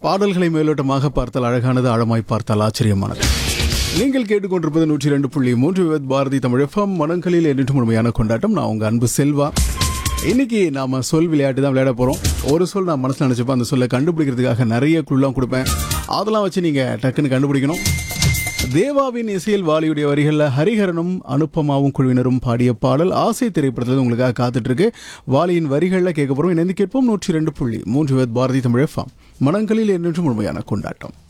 பாடல்களை மேலோட்டமாக பார்த்தால் அழகானது ஆழமாய் பார்த்தால் ஆச்சரியமானது நீங்கள் கேட்டுக்கொண்டிருப்பது நூற்றி ரெண்டு புள்ளி மூன்று விவத் பாரதி தமிழ் எஃப்எம் மனங்களில் என்றும் முழுமையான கொண்டாட்டம் நான் உங்க அன்பு செல்வா இன்னைக்கு நாம சொல் விளையாட்டு தான் விளையாட போறோம் ஒரு சொல் நான் மனசுல நினைச்சப்ப அந்த சொல்லை கண்டுபிடிக்கிறதுக்காக நிறைய குழுலாம் கொடுப்பேன் அதெல்லாம் வச்சு நீங்க டக்குன்னு கண்டுபிடிக்கணும் தேவாவின் இசையில் வாலியுடைய வரிகளில் ஹரிஹரனும் அனுப்பமாவும் குழுவினரும் பாடிய பாடல் ஆசை திரைப்படத்தில் உங்களுக்காக காத்துட்டு இருக்கு வாலியின் வரிகளில் கேட்க போறோம் இணைந்து கேட்போம் நூற்றி ரெண்டு புள்ளி மூன்று விவத் பாரதி தமிழ் எஃப்எம் மனங்களில் என்றும் முழுமையான கொண்டாட்டம்